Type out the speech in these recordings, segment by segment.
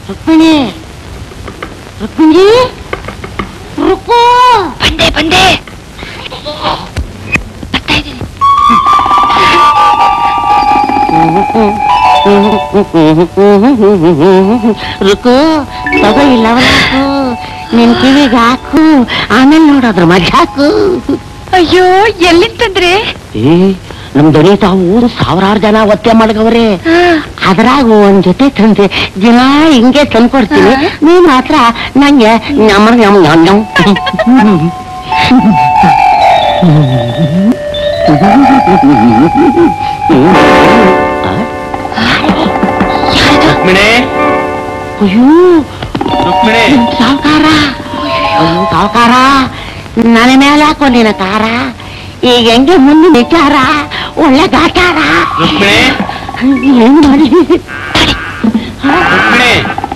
ರುಕ್ಮಿಣಿ ರುಕ್ಮಿಣಿ ರುಕು ಬಂದೆ ಬಂದೆ ಬರ್ತಾ ಇದ್ದೀನಿ ರುಕು ತಗೋ ಇಲ್ಲವನಾಕು ನಿನ್ ಕಿವಿಗೆ ಹಾಕು ಆಮೇಲೆ ನೋಡೋದ್ರ ಮಜಾ ಹಾಕು ಅಯ್ಯೋ ಎಲ್ಲಿಂತಂದ್ರೆ ಏ ನಮ್ ದನಿ ತಾವು ಸಾವಿರಾರು ಜನ ಒತ್ತೆ ಮಡಗವ್ರೆ ಅದ್ರಾಗ ಒಂದ್ ಜೊತೆ ತಂದೆ ದಿನ ಹಿಂಗೆ ತಂದ್ಕೊಡ್ತೀನಿ ನೀನ್ ಮಾತ್ರ ನಂಗೆ ನಮ ನಮ್ ನಮ್ ನಮ್ ರುಕ್ಮಿಣಿ ಅಯ್ಯೋ ರುಕ್ಮಿಣಿ ಸಾವುಕಾರ ಅಯ್ಯೋ ಸಾವುಕಾರ ನನ್ನ ಮೇಲೆ ಹಾಕೋ ನಿನ್ನ ಕಾರ ಈಗ ಹೆಂಗೆ ಮುಂದೆ ನಿಚಾರ ಒಳ್ಳೆ ಗಾಚಾರ ರುಕ್ಮಿಣಿ ಏನ್ ಮಾಡಿ ರುಕ್ಮಿಣಿ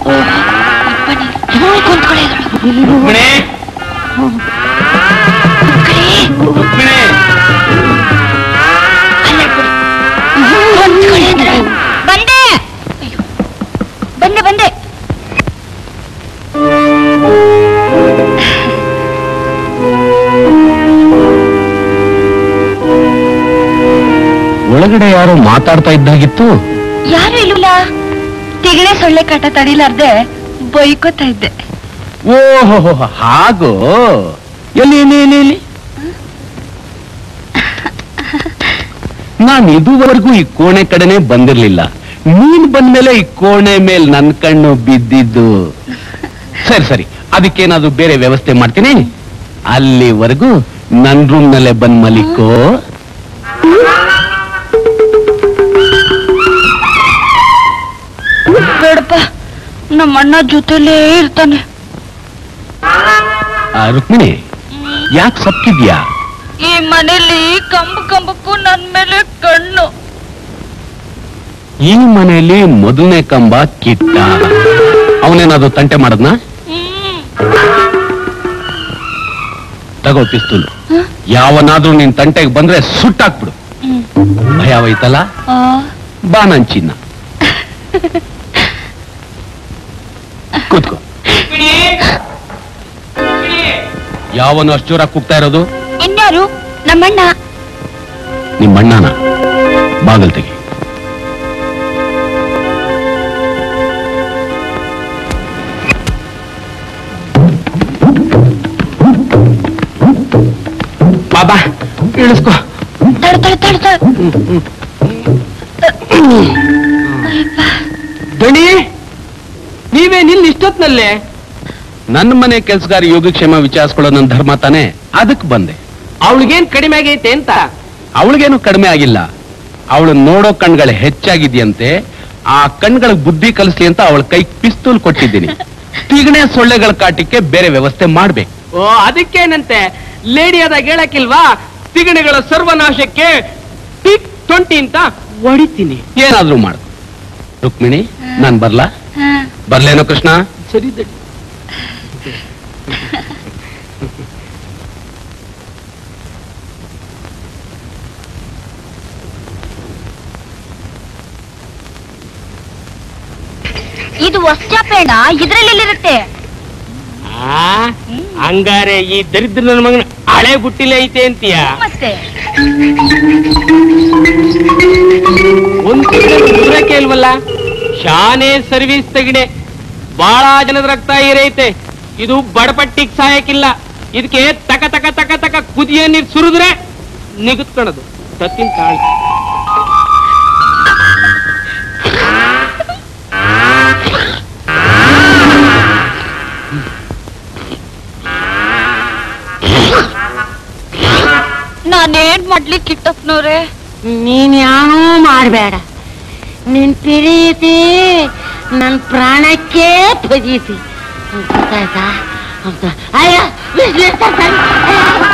ಕುಂತ್ಕೊಳ್ಳಿ ರುಕ್ಮಿಣಿ ರುಕ್ಮಿಣಿ ಕುಂತ್ಕೊಳ್ಳಿ ಅಂದ್ರೆ ಬಂದೆ ಅಯ್ಯೋ. ಬಂದೆ ಬಂದೆ ಒಳಗಡೆ ಯಾರೋ ಮಾತಾಡ್ತಾ ಇದ್ದಾಗಿತ್ತು ಯಾರು ಇಲ್ವಲ್ಲ ತಿಗಣೆ ಸೊಳ್ಳೆ ಕಾಟ ತಡಿಲಾರ್ದೆ ಬೈಕೋತಾ ಇದ್ದೆ ಓಹೋ ಹಾಗೋ ಎಲ್ಲಿ ಎಲ್ಲಿ ಎಲ್ಲಿ ಎಲ್ಲಿ ನಾನು ಇದುವರೆಗೂ ಈ ಕೋಣೆ ಕಡೆನೆ ಬಂದಿರ್ಲಿಲ್ಲ ನೀನ್ ಬಂದ್ಮೇಲೆ ಈ ಕೋಣೆ ಮೇಲ್ ನನ್ ಕಣ್ಣು ಬಿದ್ದಿದ್ದು ಸರಿ ಸರಿ ಅದಕ್ಕೇನಾದ್ರೂ ಬೇರೆ ವ್ಯವಸ್ಥೆ ಮಾಡ್ತೀನಿ ಅಲ್ಲಿವರೆಗೂ ನನ್ ರೂಮ್ ನಲ್ಲೇ ಬಂದ್ ಮಲಿಕೋ ಬೇಡಪ್ಪ ನಮ್ಮ ಅಣ್ಣ ಜೊತೆಲೇ ಇರ್ತಾನೆ ಆ, ರುಕ್ಮಿಣಿ ಯಾಕೆ ಸತ್ತಿದ್ಯಾ ಈ ಮನೇಲಿ ಕಂಬ ಕಂಬಕ್ಕೂ ನನ್ ಮೇಲೆ ಕಣ್ಣು ಈ ಮನೆಯಲ್ಲಿ ಮೊದಲನೇ ಕಂಬ ಕಿಟ್ಟ ಅವನೇನಾದ್ರು ತಂಟೆ ಮಾಡದ್ನಾ ತಗೋ ಪಿಸ್ತೂಲು ಯಾವನಾದ್ರೂ ನಿನ್ ತಂಟೆಗೆ ಬಂದ್ರೆ ಸುಟ್ಟಾಕ್ಬಿಡು ಭಯವಾಯ್ತಲ್ಲ ಬಾ ನನ್ ಚಿನ್ನ ಕೂತ್ಕೋ ಯಾವನು ಅಷ್ಟು ಜೋರಾಗಿ ಕೂಗ್ತಾ ಇರೋದು ಇನ್ಯಾರು ನಮ್ಮಣ್ಣ ನಿಮ್ಮ ಅಣ್ಣನ ಬಾಗಲ್ ತೆಗಿ ಬಾಬಾ ಇಳಿಸ್ಕೋ ತಡ ತಡ ತಡ ತಡ ದಣಿ ನೀವೇ ನಿಲ್ ಇಷ್ಟೊತ್ನಲ್ಲೇ ನನ್ನ ಮನೆ ಕೆಲ್ಸಗಾರ ಯೋಗಕ್ಷೇಮ ವಿಚಾರಿಸ್ಕೊಳ್ಳೋ ನನ್ನ ಧರ್ಮ ತಾನೆ ಅದಕ್ ಬಂದೆ ಅವಳಿಗೇನ್ ಕಡಿಮೆ ಆಗೈತೆ ಅಂತ ಅವಳಿಗೇನು ಕಡಿಮೆ ಆಗಿಲ್ಲ ಅವಳು ನೋಡೋ ಕಣ್ಗಳು ಹೆಚ್ಚಾಗಿದ್ಯಂತೆ ಆ ಕಣ್ಗಳಿಗೆ ಬುದ್ಧಿ ಕಲಿಸ್ಲಿ ಅಂತ ಅವಳ ಕೈ ಪಿಸ್ತೂಲ್ ಕೊಟ್ಟಿದ್ದೀನಿ ತಿಗಣೆ ಸೊಳ್ಳೆಗಳ ಕಾಟಕ್ಕೆ ಬೇರೆ ವ್ಯವಸ್ಥೆ ಮಾಡ್ಬೇಕು ಓ ಅದಕ್ಕೇನಂತೆ ಲೇಡಿ ಆದಾಗ ಹೇಳಕ್ಕಿಲ್ವಾ ತಿಗಣೆಗಳ ಸರ್ವನಾಶಕ್ಕೆ ಟಿಕ್ ಟ್ವೆಂಟಿ ಅಂತ ಹೊಡಿತೀನಿ ಏನಾದ್ರೂ ಮಾಡು ರುಕ್ಮಿಣಿ ನಾನ್ ಬರ್ಲಾ ಬರ್ಲೇನೋ ಕೃಷ್ಣ ಸರಿ ದಣಿ ಇದು ಹೊಸ್ಚಾಪೇಣ ಇದ್ರಲ್ಲಿರುತ್ತೆ ಆ ಹಂಗಾರೆ ಈ ದರಿದ್ರ ನನ್ನ ಮಗನ ಹಳೆ ಬುಟ್ಟಿಲೆ ಐತೆ ಅಂತೀಯ ಮತ್ತೆ ಒಂದ್ ತಿಂಗಳಕ್ಕೆ ಇಲ್ವಲ್ಲ ಶಾನೆ ಸರ್ವಿಸ್ ತೆಗಿಡೆ ಬಹಳ ಜನದ ರಕ್ತ ಏರೈತೆ ಇದು ಬಡಪಟ್ಟಿಗ್ ಸಾಯಕ್ಕಿಲ್ಲ ಇದಕ್ಕೆ ತಕ ತಕ ತಕ ತಕ ಕುದಿಯ ನೀರ್ ಸುರಿದ್ರೆ ನಿಗುತ್ಕೊಳದು ತತ್ತಿನ ತಾಳ ನಾನೇನ್ ಮಾಡ್ಲಿಕ್ಕೆ ಕಿಟ್ಟಪ್ಪನವ್ರೆ ನೀನ್ ಯಾನೂ ಮಾಡ್ಬೇಡ ನಿನ್ ಪ್ರೀತಿ ನನ್ ಪ್ರಾಣಕ್ಕೆ ಫಜೀತಿ ಗೊತ್ತಾಯ್ತಾ ಅಯ್ಯ ವಿಶ್ಲೇಷ